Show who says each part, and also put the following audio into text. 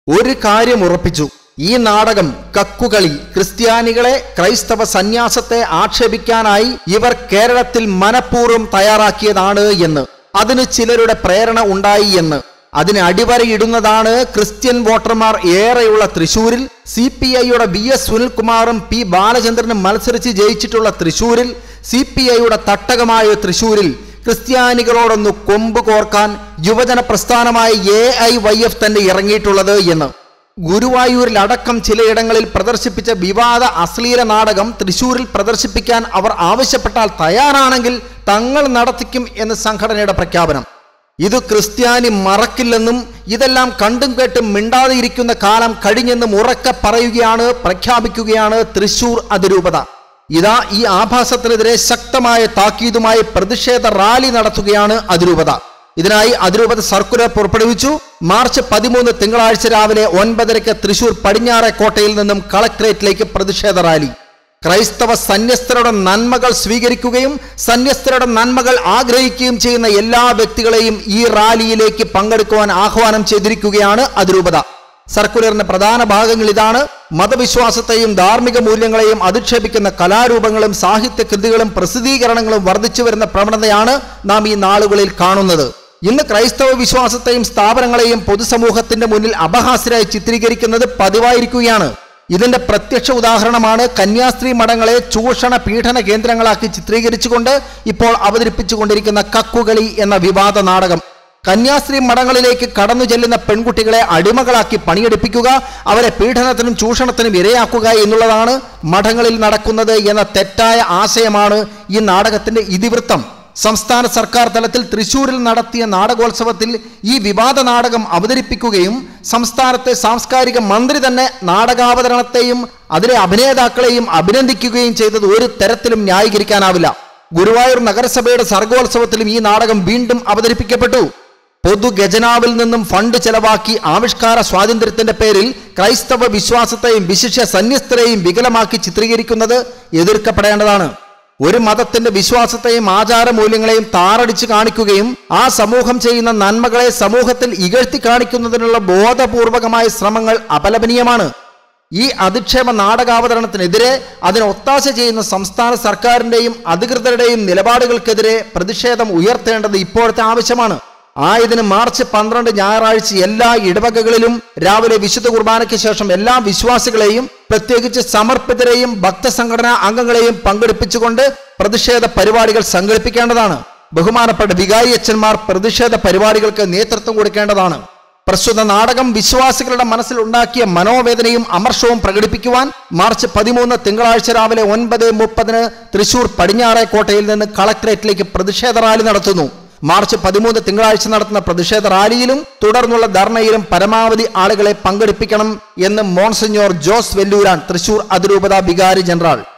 Speaker 1: ഒരു കാര്യം ഉറപ്പിച്ചു ഈ നാടകം കക്കുകളി ക്രിസ്ത്യാനികളെ ക്രൈസ്തവ സന്യാസത്തെ ആക്ഷേപിക്കാനായി ഇവർ കേരളത്തിൽ മനഃപൂർവ്വം തയ്യാറാക്കിയതാണ് എന്ന് അതിന് ചിലരുടെ പ്രേരണ ഉണ്ടായി എന്ന് അതിന് അടിവരയിടുന്നതാണ് ക്രിസ്ത്യൻ വോട്ടർമാർ ഏറെയുള്ള തൃശൂരിൽ സി പി ഐയുടെ വി എസ് സുനിൽകുമാറും പി ബാലചന്ദ്രനും മത്സരിച്ച് ജയിച്ചിട്ടുള്ള തൃശൂരിൽ സി പി ഐയുടെ തട്ടകമായ തൃശൂരിൽ ക്രിസ്ത്യാനികളോടൊന്ന് കൊമ്പ് കോർക്കാൻ യുവജന പ്രസ്ഥാനമായ എ ഐ വൈ എഫ് തന്നെ ഇറങ്ങിയിട്ടുള്ളത് എന്ന് ഗുരുവായൂരിൽ അടക്കം ചിലയിടങ്ങളിൽ പ്രദർശിപ്പിച്ച വിവാദ അശ്ലീല നാടകം തൃശൂരിൽ പ്രദർശിപ്പിക്കാൻ അവർ ആവശ്യപ്പെട്ടാൽ തയ്യാറാണെങ്കിൽ തങ്ങൾ നടത്തിക്കും എന്ന് സംഘടനയുടെ പ്രഖ്യാപനം ഇത് ക്രിസ്ത്യാനി മറക്കില്ലെന്നും ഇതെല്ലാം കണ്ടും കേട്ടും മിണ്ടാതെയിരിക്കുന്ന കാലം കഴിഞ്ഞെന്നും ഉറക്കെ പറയുകയാണ് പ്രഖ്യാപിക്കുകയാണ് തൃശൂർ അതിരൂപത ഇതാ ഈ ആഭാസത്തിനെതിരെ ശക്തമായ താക്കീതുമായി പ്രതിഷേധ റാലി നടത്തുകയാണ് അതിരൂപത ഇതിനായി അതിരൂപത സർക്കുലർ പുറപ്പെടുവിച്ചു മാർച്ച് പതിമൂന്ന് തിങ്കളാഴ്ച രാവിലെ ഒൻപതരയ്ക്ക് തൃശൂർ പടിഞ്ഞാറെ കോട്ടയിൽ നിന്നും കളക്ടറേറ്റിലേക്ക് പ്രതിഷേധ റാലി ക്രൈസ്തവ സന്യസ്തരുടെ നന്മകൾ സ്വീകരിക്കുകയും സന്യസ്തരുടെ നന്മകൾ ആഗ്രഹിക്കുകയും ചെയ്യുന്ന എല്ലാ വ്യക്തികളെയും ഈ റാലിയിലേക്ക് പങ്കെടുക്കുവാൻ ആഹ്വാനം ചെയ്തിരിക്കുകയാണ് അതിരൂപത സർക്കുലറിന്റെ പ്രധാന ഭാഗങ്ങൾ ഇതാണ് മതവിശ്വാസത്തെയും ധാർമ്മിക മൂല്യങ്ങളെയും അധിക്ഷേപിക്കുന്ന കലാരൂപങ്ങളും സാഹിത്യ കൃതികളും പ്രസിദ്ധീകരണങ്ങളും വർദ്ധിച്ചു വരുന്ന പ്രവണതയാണ് നാം ഈ നാളുകളിൽ കാണുന്നത് ഇന്ന് ക്രൈസ്തവ വിശ്വാസത്തെയും സ്ഥാപനങ്ങളെയും പൊതുസമൂഹത്തിന്റെ മുന്നിൽ അപഹാസ്യരായി ചിത്രീകരിക്കുന്നത് പതിവായിരിക്കുകയാണ് ഇതിന്റെ പ്രത്യക്ഷ ഉദാഹരണമാണ് കന്യാസ്ത്രീ മഠങ്ങളെ ചൂഷണ പീഡന കേന്ദ്രങ്ങളാക്കി ചിത്രീകരിച്ചുകൊണ്ട് ഇപ്പോൾ അവതരിപ്പിച്ചുകൊണ്ടിരിക്കുന്ന കക്കുകളി എന്ന വിവാദ നാടകം കന്യാസ്ത്രീ മഠങ്ങളിലേക്ക് കടന്നു ചെല്ലുന്ന പെൺകുട്ടികളെ അടിമകളാക്കി പണിയെടുപ്പിക്കുക അവരെ പീഡനത്തിനും ചൂഷണത്തിനും ഇരയാക്കുക എന്നുള്ളതാണ് മഠങ്ങളിൽ നടക്കുന്നത് എന്ന തെറ്റായ ആശയമാണ് ഈ നാടകത്തിന്റെ ഇതിവൃത്തം സംസ്ഥാന സർക്കാർ തലത്തിൽ തൃശൂരിൽ നടത്തിയ നാടകോത്സവത്തിൽ ഈ വിവാദ നാടകം അവതരിപ്പിക്കുകയും സംസ്ഥാനത്തെ സാംസ്കാരിക മന്ത്രി തന്നെ നാടകാവതരണത്തെയും അതിലെ അഭിനേതാക്കളെയും അഭിനന്ദിക്കുകയും ചെയ്തത് ഒരു തരത്തിലും ന്യായീകരിക്കാനാവില്ല ഗുരുവായൂർ നഗരസഭയുടെ സർഗോത്സവത്തിലും ഈ നാടകം വീണ്ടും അവതരിപ്പിക്കപ്പെട്ടു പൊതു ഖജനാവിൽ നിന്നും ഫണ്ട് ചെലവാക്കി ആവിഷ്കാര സ്വാതന്ത്ര്യത്തിന്റെ പേരിൽ ക്രൈസ്തവ വിശ്വാസത്തെയും വിശിഷ്യ സന്യസ്തരെയും വികലമാക്കി ചിത്രീകരിക്കുന്നത് എതിർക്കപ്പെടേണ്ടതാണ് ഒരു മതത്തിന്റെ വിശ്വാസത്തെയും ആചാരമൂല്യങ്ങളെയും താറടിച്ച് കാണിക്കുകയും ആ സമൂഹം ചെയ്യുന്ന നന്മകളെ സമൂഹത്തിൽ ഇകഴ്ത്തി കാണിക്കുന്നതിനുള്ള ബോധപൂർവകമായ ശ്രമങ്ങൾ അപലപനീയമാണ് ഈ അധിക്ഷേപ നാടകാവതരണത്തിനെതിരെ അതിന് ഒത്താശ ചെയ്യുന്ന സംസ്ഥാന സർക്കാരിന്റെയും അധികൃതരുടെയും നിലപാടുകൾക്കെതിരെ പ്രതിഷേധം ഉയർത്തേണ്ടത് ഇപ്പോഴത്തെ ആവശ്യമാണ് ആയതിന് മാർച്ച് പന്ത്രണ്ട് ഞായറാഴ്ച എല്ലാ ഇടവകകളിലും രാവിലെ വിശുദ്ധ കുർബാനയ്ക്ക് ശേഷം എല്ലാ വിശ്വാസികളെയും പ്രത്യേകിച്ച് സമർപ്പിതരെയും ഭക്തസംഘടനാ അംഗങ്ങളെയും പങ്കെടുപ്പിച്ചുകൊണ്ട് പ്രതിഷേധ പരിപാടികൾ സംഘടിപ്പിക്കേണ്ടതാണ് ബഹുമാനപ്പെട്ട വികാരി അച്ഛന്മാർ പ്രതിഷേധ പരിപാടികൾക്ക് നേതൃത്വം കൊടുക്കേണ്ടതാണ് പ്രസ്തുത നാടകം വിശ്വാസികളുടെ മനസ്സിൽ ഉണ്ടാക്കിയ മനോവേദനയും അമർഷവും പ്രകടിപ്പിക്കുവാൻ മാർച്ച് പതിമൂന്ന് തിങ്കളാഴ്ച രാവിലെ ഒൻപത് മുപ്പതിന് തൃശൂർ പടിഞ്ഞാറെ കോട്ടയിൽ നിന്ന് കളക്ടറേറ്റിലേക്ക് പ്രതിഷേധ റാലി നടത്തുന്നു മാർച്ച് പതിമൂന്ന് തിങ്കളാഴ്ച നടത്തുന്ന പ്രതിഷേധ റാലിയിലും തുടർന്നുള്ള ധർണയിലും പരമാവധി ആളുകളെ പങ്കെടുപ്പിക്കണം എന്ന് മോൺസിഞ്ഞോർ ജോസ് വെല്ലൂരാൻ തൃശൂർ അതിരൂപത വികാരി ജനറൽ